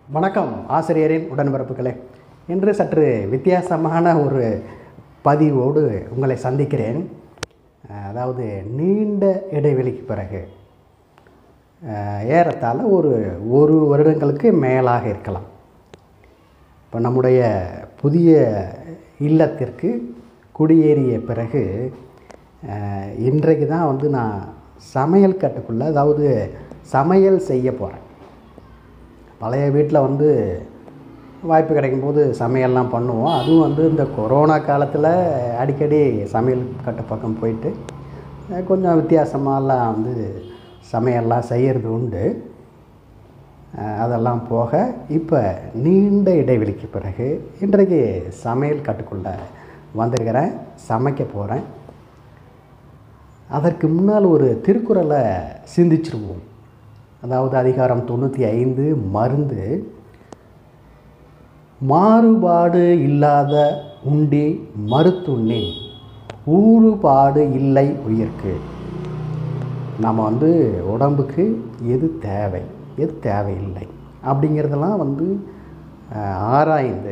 வணக்கம் ஆசிரியரின் உடன்பிறப்புகளே இன்று சற்று வித்தியாசமான ஒரு பதிவோடு உங்களை சந்திக்கிறேன் அஹ், அதாவது நீண்ட இடைவெளிக்கு பிறகு அஹ், ஏறத்தாழ ஒரு ஒரு வருடங்களுக்கு மேலாக இருக்கலாம் இப்போ நம்முடைய புதிய இல்லத்திற்கு குடியேறிய பிறகு அஹ், இன்றைக்கு தான் வந்து நான் சமையல் கட்டுக்குள்ளே அதாவது சமையல் செய்ய போகிறேன் பழைய வீட்டில் வந்து வாய்ப்பு கிடைக்கும்போது சமையல்லாம் பண்ணுவோம் அதுவும் வந்து இந்த கொரோனா காலத்தில் அடிக்கடி சமையல் கட்டு பக்கம் போயிட்டு அஹ், கொஞ்சம் வித்தியாசமாலாம் வந்து சமையல்லாம் செய்கிறது உண்டு அஹ், அதெல்லாம் போக இப்போ நீண்ட இடைவெளிக்கு பிறகு இன்றைக்கு சமையல் கட்டுக்குள்ளே வந்திருக்கிறேன் சமைக்க போகிறேன் அதற்கு முன்னால் ஒரு திருக்குறளை சிந்திச்சிருவோம் அதாவது அதிகாரம் தொண்ணூற்றி ஐந்து மருந்து மாறுபாடு இல்லாத உண்டி மறுத்துண்ணின் ஊறுபாடு இல்லை உயிர்க்கு நம்ம வந்து உடம்புக்கு எது தேவை எது தேவையில்லை அப்படிங்கிறதெல்லாம் வந்து அஹ், ஆராய்ந்து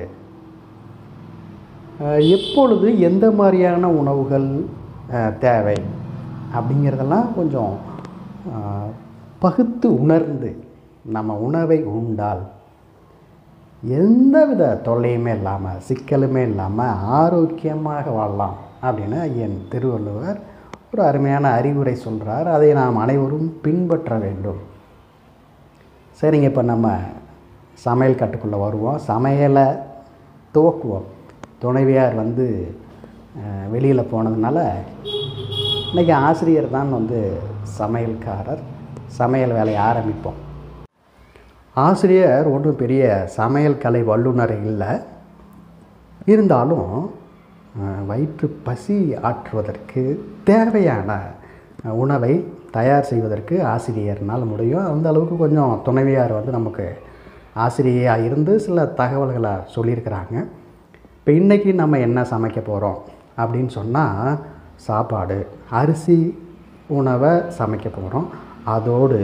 அஹ், எப்பொழுது எந்த மாதிரியான உணவுகள் அஹ், தேவை அப்படிங்கிறதெல்லாம் கொஞ்சம் அஹ், பகுத்து உணர்ந்து நம்ம உணவை உண்டால் எந்தவித தொல்லையுமே இல்லாமல் சிக்கலுமே இல்லாமல் ஆரோக்கியமாக வாழலாம் அப்படின்னு என் திருவள்ளுவர் ஒரு அருமையான அறிவுரை சொல்கிறார் அதை நாம் அனைவரும் பின்பற்ற வேண்டும் சரிங்க இப்போ நம்ம சமையல் கட்டுக்குள்ளே வருவோம் சமையலை துவக்குவோம் துணைவியார் வந்து வெளியில் போனதுனால இன்றைக்கி ஆசிரியர் தான் வந்து சமையல்காரர் சமையல் வேலையை ஆரம்பிப்போம் ஆசிரியர் ஒன்றும் பெரிய சமையல் கலை வல்லுநர் இல்லை இருந்தாலும் அஹ், வயிற்று பசி ஆற்றுவதற்கு தேவையான அஹ், உணவை தயார் செய்வதற்கு ஆசிரியர்னால் முடியும் அந்த அளவுக்கு கொஞ்சம் துணைவியார் வந்து நமக்கு ஆசிரியையாக இருந்து சில தகவல்களை சொல்லியிருக்கிறாங்க இப்போ இன்றைக்கி நம்ம என்ன சமைக்க போகிறோம் அப்படின்னு சொன்னால் சாப்பாடு அரிசி உணவை சமைக்க போகிறோம் அதோடு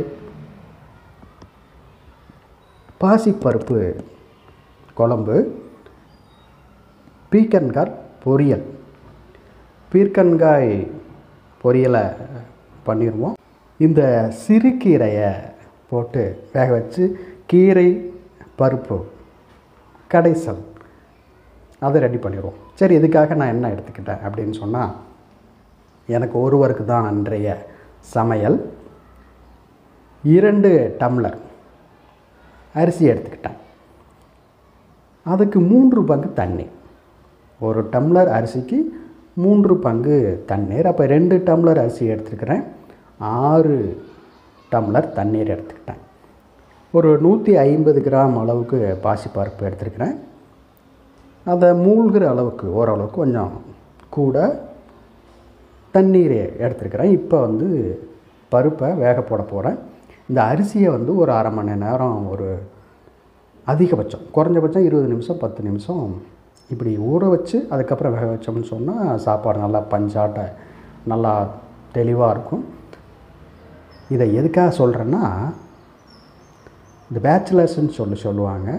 பாசிப்பருப்பு குழம்பு பீக்கன்காய் பொரியல் பீர்க்கன்காய் பொரியலை பண்ணிடுவோம் இந்த சிறுகீரையை போட்டு வேக வச்சு கீரை பருப்பு கடைசல் அதை ரெடி பண்ணிடுவோம் சரி இதுக்காக நான் என்ன எடுத்துக்கிட்டேன் அப்படின்னு சொன்னால் எனக்கு ஒருவருக்கு தான் அன்றைய சமையல் இரண்டு டம்ளர் அரிசி எடுத்துக்கிட்டேன் அதுக்கு மூன்று பங்கு தண்ணி ஒரு டம்ளர் அரிசிக்கு மூன்று பங்கு தண்ணீர் அப்போ ரெண்டு டம்ளர் அரிசி எடுத்துருக்கிறேன் ஆறு டம்ளர் தண்ணீர் எடுத்துக்கிட்டேன் ஒரு நூற்றி ஐம்பது கிராம் அளவுக்கு பாசிப்பருப்பு எடுத்துருக்கிறேன் அதை மூழ்கிற அளவுக்கு ஓரளவுக்கு கொஞ்சம் கூட தண்ணீர் எடுத்துருக்கிறேன் இப்போ வந்து பருப்பை வேக போட போகிறேன் இந்த அரிசியை வந்து ஒரு அரை மணி நேரம் ஒரு அதிகபட்சம் குறைஞ்சபட்சம் இருபது நிமிஷம் பத்து நிமிஷம் இப்படி ஊற வச்சு அதுக்கப்புறம் வேக வச்சோம்னு சொன்னால் சாப்பாடு நல்லா பஞ்சாட்ட நல்லா தெளிவாக இருக்கும் இதை எதுக்காக சொல்கிறேன்னா இந்த பேச்சுலர்ஸ்ன்னு சொல்லி சொல்லுவாங்க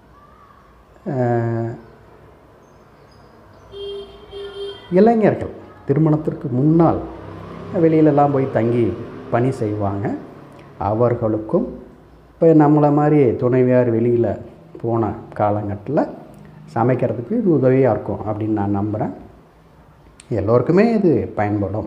அஹ், இளைஞர்கள் திருமணத்திற்கு முன்னால் வெளியிலலாம் போய் தங்கி பணி செய்வாங்க அவர்களுக்கும் இப்போ நம்மளை மாதிரி துணைவியார் வெளியில் போன காலங்கட்டில் சமைக்கிறதுக்கு இது உதவியாக இருக்கும் அப்படின்னு நான் நம்புகிறேன் எல்லோருக்குமே இது பயன்படும்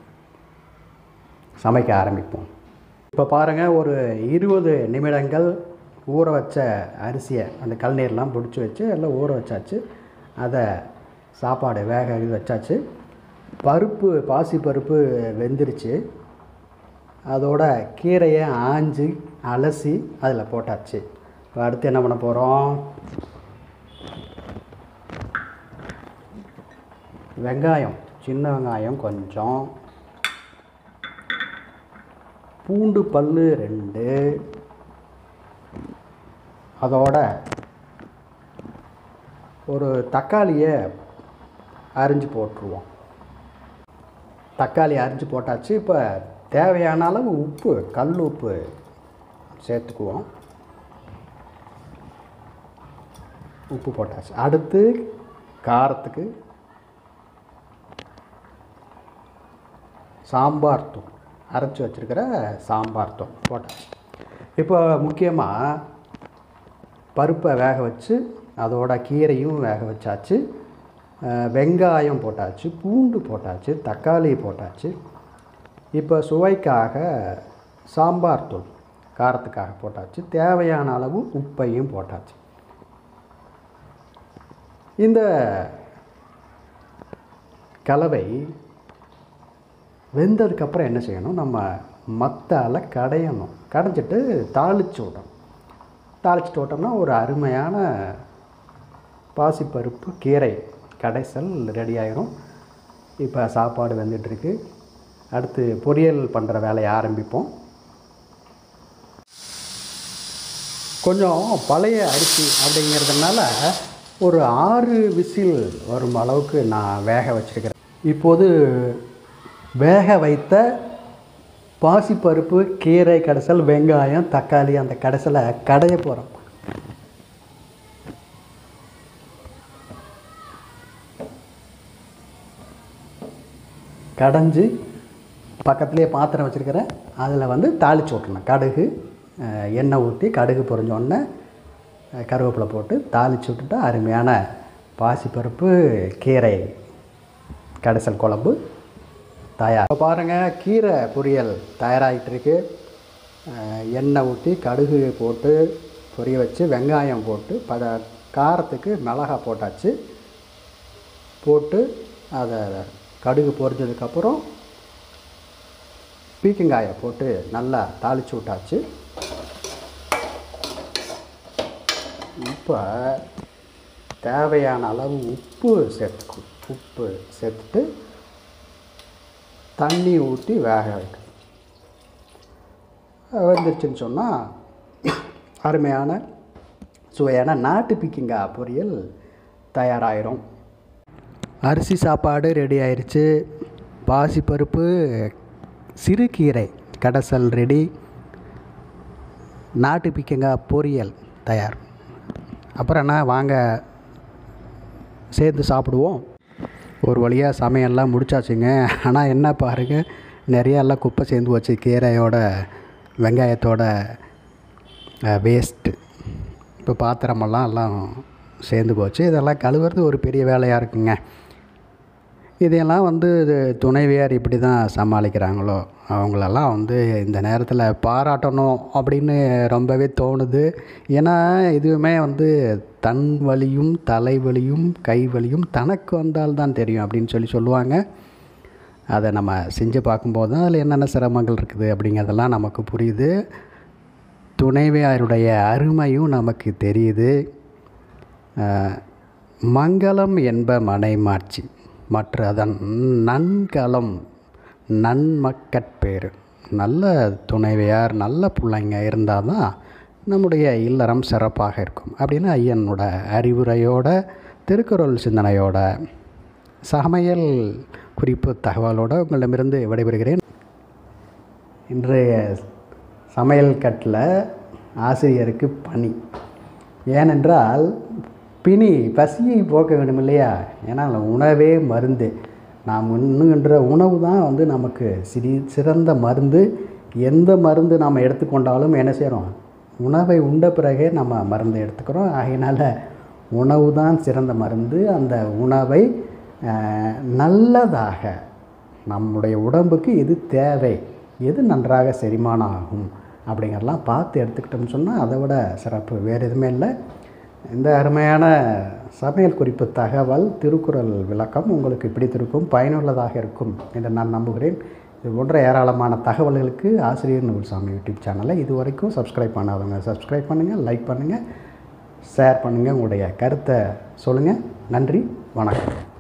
சமைக்க ஆரம்பிப்போம் இப்போ பாருங்கள் ஒரு இருபது நிமிடங்கள் ஊற வச்ச அரிசியை அந்த கல்நீர்லாம் பிடிச்சி வச்சு எல்லாம் ஊற வச்சாச்சு அதை சாப்பாடு வேக இது வச்சாச்சு பருப்பு பாசி பருப்பு வெந்துருச்சு அதோட கீரையை ஆஞ்சு அலசி அதில் போட்டாச்சு இப்போ அடுத்து என்ன பண்ண போகிறோம் வெங்காயம் சின்ன வெங்காயம் கொஞ்சம் பூண்டு பல்லு ரெண்டு அதோட ஒரு தக்காளியை அரிஞ்சு போட்டுருவோம் தக்காளி அரிஞ்சு போட்டாச்சு இப்போ தேவையான அளவு உப்பு கல் உப்பு சேர்த்துக்குவோம் உப்பு போட்டாச்சு அடுத்து காரத்துக்கு சாம்பார் தூள் அரைச்சி வச்சுருக்கிற சாம்பார் தூள் போட்டாச்சு இப்போ முக்கியமாக பருப்பை வேக வச்சு அதோட கீரையும் வேக வச்சாச்சு அஹ், வெங்காயம் போட்டாச்சு பூண்டு போட்டாச்சு தக்காளி போட்டாச்சு இப்போ சுவைக்காக சாம்பார் தூள் காரத்துக்காக போட்டாச்சு தேவையான அளவு உப்பையும் போட்டாச்சு இந்த கலவை வெந்ததுக்கப்புறம் என்ன செய்யணும் நம்ம மத்தால கடையணும் கடைஞ்சிட்டு தாளிச்சு விடணும் தாளிச்சிட்டு விட்டோம்னா ஒரு அருமையான பாசிப்பருப்பு கீரை கடைசல் ரெடி ஆயிரும் இப்போ சாப்பாடு வெந்துட்டுருக்கு அடுத்து பொரியல் பண்ணுற வேலையை ஆரம்பிப்போம் கொஞ்சம் பழைய அரிசி அப்படிங்கிறதுனால ஒரு ஆறு விசில் வரும் அளவுக்கு நான் வேக வச்சுருக்கிறேன் இப்போது வேக வைத்த பாசிப்பருப்பு கீரை கடைசல் வெங்காயம் தக்காளி அந்த கடைசலை கடைய போகிறோம் கடைஞ்சி பக்கத்துலேயே பாத்திரம் வச்சுருக்கிறேன் அதில் வந்து தாளிச்சு விட்றணும் கடுகு அஹ், எண்ணெய் ஊற்றி கடுகு பொரிஞ்சோடனே கருவேப்பிலை போட்டு தாளிச்சு விட்டுட்டா அருமையான பாசிப்பருப்பு கீரை கடைசல் குழம்பு தயார் இப்போ பாருங்கள் கீரை பொரியல் தயாராகிட்டு இருக்கு அஹ், எண்ணெய் ஊற்றி கடுகு போட்டு பொரிய வச்சு வெங்காயம் போட்டு பத காரத்துக்கு மிளகா போட்டாச்சு போட்டு அதை கடுகு பொரிஞ்சதுக்கப்புறம் பீக்கங்காயை போட்டு நல்லா தாளிச்சு விட்டாச்சு இப்போ தேவையான அளவு உப்பு சேர்த்துக்கும் உப்பு சேர்த்துட்டு தண்ணி ஊற்றி வேக வைக்கணும் வெந்துருச்சுன்னு சொன்னால் அருமையான சுவையான நாட்டு பீக்கிங்காய் பொரியல் தயாராகிரும் அரிசி சாப்பாடு ரெடி ஆயிருச்சு பாசிப்பருப்பு சிறுகீரை கடைசல் ரெடி நாட்டு பீக்கங்காய் பொரியல் தயார் அப்புறம் என்ன வாங்க சேர்ந்து சாப்பிடுவோம் ஒரு வழியாக சமையல்லாம் முடிச்சாச்சுங்க ஆனால் என்ன பாருங்க நிறைய எல்லாம் குப்பை சேர்ந்து வச்சு கீரையோட வெங்காயத்தோட வேஸ்ட்டு இப்போ பாத்திரமெல்லாம் எல்லாம் சேர்ந்து போச்சு இதெல்லாம் கழுவுறது ஒரு பெரிய வேலையாக இருக்குங்க இதையெல்லாம் வந்து இது துணைவியார் இப்படி தான் சமாளிக்கிறாங்களோ அவங்களெல்லாம் வந்து இந்த நேரத்தில் பாராட்டணும் அப்படின்னு ரொம்பவே தோணுது ஏன்னா இதுவுமே வந்து தன் வலியும் தலைவலியும் கை வலியும் தனக்கு வந்தால் தான் தெரியும் அப்படின்னு சொல்லி சொல்லுவாங்க அதை நம்ம செஞ்சு பார்க்கும்போது தான் அதில் என்னென்ன சிரமங்கள் இருக்குது அப்படிங்கிறதெல்லாம் நமக்கு புரியுது துணைவியாருடைய அருமையும் நமக்கு தெரியுது அஹ், மங்களம் என்ப மனைமாட்சி மற்ற அதன் நன்கலம் நன்மக்கட்பேறு நல்ல துணைவியார் நல்ல பிள்ளைங்க இருந்தால் தான் நம்முடைய இல்லறம் சிறப்பாக இருக்கும் அப்படின்னு ஐயனோட அறிவுரையோட திருக்குறள் சிந்தனையோட சமையல் குறிப்பு தகவலோடு உங்களிடமிருந்து விடைபெறுகிறேன் இன்றைய சமையல் கட்டில் ஆசிரியருக்கு பணி ஏனென்றால் பிணி பசியை போக்க வேண்டும் இல்லையா ஏன்னா அந்த உணவே மருந்து நாம் உண்ணுகின்ற உணவு தான் வந்து நமக்கு சிறி சிறந்த மருந்து எந்த மருந்து நாம் எடுத்துக்கொண்டாலும் என்ன செய்கிறோம் உணவை உண்ட பிறகே நம்ம மருந்து எடுத்துக்கிறோம் ஆகையினால உணவு தான் சிறந்த மருந்து அந்த உணவை அஹ், நல்லதாக நம்முடைய உடம்புக்கு எது தேவை எது நன்றாக செரிமானம் ஆகும் அப்படிங்கிறதெல்லாம் பார்த்து எடுத்துக்கிட்டோம்னு சொன்னால் அதை விட சிறப்பு வேறு எதுவுமே இல்லை இந்த அருமையான சமையல் குறிப்பு தகவல் திருக்குறள் விளக்கம் உங்களுக்கு பிடித்திருக்கும் பயனுள்ளதாக இருக்கும் என்று நான் நம்புகிறேன் இது போன்ற ஏராளமான தகவல்களுக்கு ஆசிரியர் நூல்சாமி யூடியூப் சேனலை இது வரைக்கும் சப்ஸ்கிரைப் பண்ணாதவங்க சப்ஸ்கிரைப் பண்ணுங்கள் லைக் பண்ணுங்கள் ஷேர் பண்ணுங்கள் உங்களுடைய கருத்தை சொல்லுங்கள் நன்றி வணக்கம்